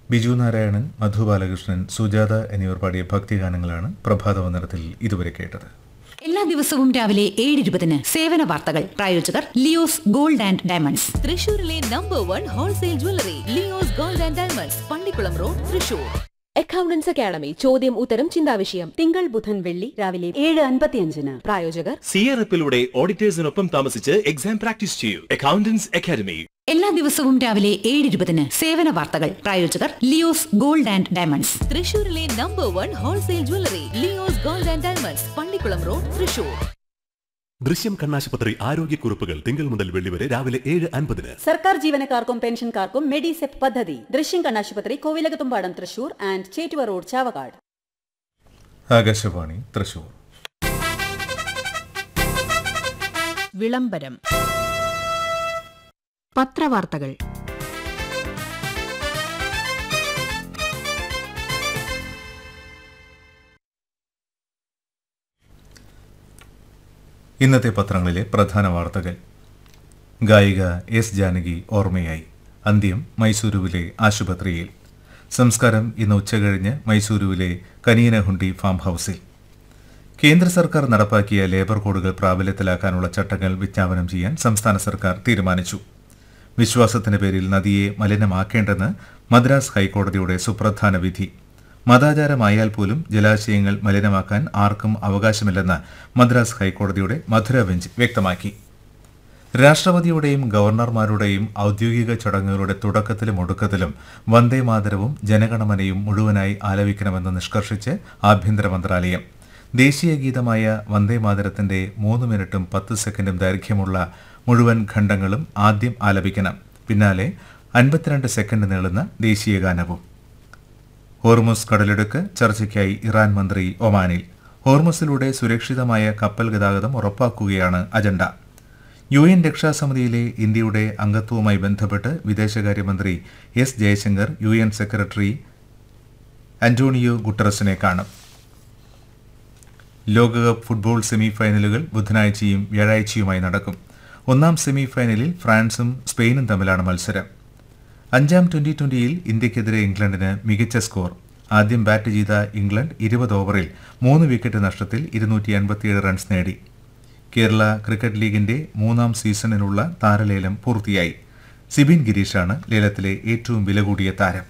ബിജു നാരായണൻ മധു ബാലകൃഷ്ണൻ സുജാത എന്നിവർ പാടിയ ഭക്തിഗാനങ്ങളാണ് പ്രഭാത വന്ദനത്തിൽ ഇതുവരെ കേട്ടത് എല്ലാ ദിവസവും രാവിലെ ഏഴ് ഇരുപതിന് സേവന വാർത്തകൾ പ്രായോജകർ ലിയോസ് ഗോൾഡ് ആൻഡ് ഡയമണ്ട്സ് തൃശൂരിലെ number one wholesale jewellery Leo's gold and diamonds Pallikkulam road Thrissur accountants academy ചോദ്യം ഉത്തരം ചിന്താവിഷയം തിങ്കൾ ബുധൻ വെള്ളി രാവിലെ ഏഴ് അൻപത്തിയഞ്ചിന് പ്രായോജകർ സിയറപ്പിലൂടെ ഓഡിറ്റേഴ്സിനൊപ്പം താമസിച്ച് എക്സാം പ്രാക്ടീസ് ചെയ്യൂ അക്കൗണ്ടൻസ് അക്കാദമി എല്ലാ ദിവസവും രാവിലെ ഏഴ് ഇരുപതിന് സേവന വാർത്തകൾ പ്രായോജകർ ലിയോസ് ഗോൾഡ് ആൻഡ് ഡയമണ്ട്സ് തൃശൂരിലെ number one wholesale jewellery Leo's gold and diamonds Pallikkulam road Thrissur Drishyam കണ്ണാശുപത്രി ആരോഗ്യക്കുറിപ്പുകൾ തിങ്കൾ മുതൽ വെള്ളി വരെ രാവിലെ ഏഴ് അൻപതിന് സർക്കാർ ജീവനക്കാർക്കും പെൻഷൻകാർക്കും മെഡിസെപ് പദ്ധതി ദൃശ്യം കണ്ണാശുപത്രി കോവിലകത്തുംപാടം തൃശൂർ ആൻഡ് ചേറ്റുവ റോഡ് ചാവക്കാട് ആകാശവാണി തൃശൂർ വിളംബരം പത്രവാർത്തകൾ ഇന്നത്തെ പത്രങ്ങളിലെ പ്രധാന വാർത്തകൾ ഗായിക എസ് ജാനകി ഓർമ്മയായി അന്ത്യം മൈസൂരുവിലെ ആശുപത്രിയിൽ സംസ്കാരം ഇന്ന് ഉച്ചകഴിഞ്ഞ് മൈസൂരുവിലെ കനിയനഹുണ്ടി ഫാം ഹൌസിൽ കേന്ദ്ര സർക്കാർ നടപ്പാക്കിയ ലേബർ കോഡുകൾ പ്രാബല്യത്തിലാക്കാനുള്ള ചട്ടങ്ങൾ വിജ്ഞാപനം ചെയ്യാൻ സംസ്ഥാന സർക്കാർ തീരുമാനിച്ചു വിശ്വാസത്തിന്റെ പേരിൽ നദിയെ മലിനമാക്കേണ്ടെന്ന് മദ്രാസ് ഹൈക്കോടതിയുടെ സുപ്രധാന വിധി മതാചാരമായാൽ പോലും ജലാശയങ്ങൾ മലിനമാക്കാൻ ആർക്കും അവകാശമില്ലെന്ന് മദ്രാസ് ഹൈക്കോടതിയുടെ മധുര ബെഞ്ച് വ്യക്തമാക്കി രാഷ്ട്രപതിയുടെയും ഗവർണർമാരുടെയും ഔദ്യോഗിക ചടങ്ങുകളുടെ തുടക്കത്തിലും ഒടുക്കത്തിലും വന്ദേ മാതരവും ജനഗണമനയും മുഴുവനായി ആലപിക്കണമെന്ന് നിഷ്കർഷിച്ച് ആഭ്യന്തര മന്ത്രാലയം ദേശീയ ഗീതമായ വന്ദേ മാതരത്തിന്റെ മൂന്ന് മിനിറ്റും പത്ത് സെക്കൻഡും ദൈർഘ്യമുള്ള മുഴുവൻ ഖണ്ഡങ്ങളും ആദ്യം ആലപിക്കണം പിന്നാലെ അൻപത്തിരണ്ട് സെക്കൻഡ് നീളുന്ന ദേശീയ ഗാനവും ഹോർമുസ് കടലിടുക്ക് ചർച്ചയ്ക്കായി ഇറാൻ മന്ത്രി ഒമാനിൽ ഹോർമുസിലൂടെ സുരക്ഷിതമായ കപ്പൽ ഗതാഗതം ഉറപ്പാക്കുകയാണ് അജണ്ട യു എൻ രക്ഷാസമിതിയിലെ ഇന്ത്യയുടെ അംഗത്വവുമായി ബന്ധപ്പെട്ട് വിദേശകാര്യമന്ത്രി S Jaishankar U N secretary Antonio ഗുട്ടറസിനെ കാണും ലോകകപ്പ് ഫുട്ബോൾ സെമി ഫൈനലുകൾ ബുധനാഴ്ചയും വ്യാഴാഴ്ചയുമായി നടക്കും ഒന്നാം സെമി ഫൈനലിൽ ഫ്രാൻസും സ്പെയിനും തമ്മിലാണ് മത്സരം അഞ്ചാം ട്വന്റി ട്വന്റിയിൽ ഇന്ത്യക്കെതിരെ ഇംഗ്ലണ്ടിന് മികച്ച സ്കോർ ആദ്യം ബാറ്റ് ചെയ്ത ഇംഗ്ലണ്ട് ഇരുപത് ഓവറിൽ മൂന്ന് വിക്കറ്റ് നഷ്ടത്തിൽ ഇരുന്നൂറ്റി അൻപത്തിയേഴ് റൺസ് നേടി കേരള ക്രിക്കറ്റ് ലീഗിന്റെ മൂന്നാം സീസണിനുള്ള താരലേലം പൂർത്തിയായി സിബിൻ ഗിരീഷാണ് ലേലത്തിലെ ഏറ്റവും വില കൂടിയ താരം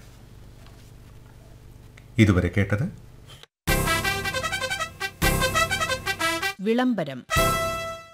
ഇതുവരെ കേട്ടത് വിളംബരം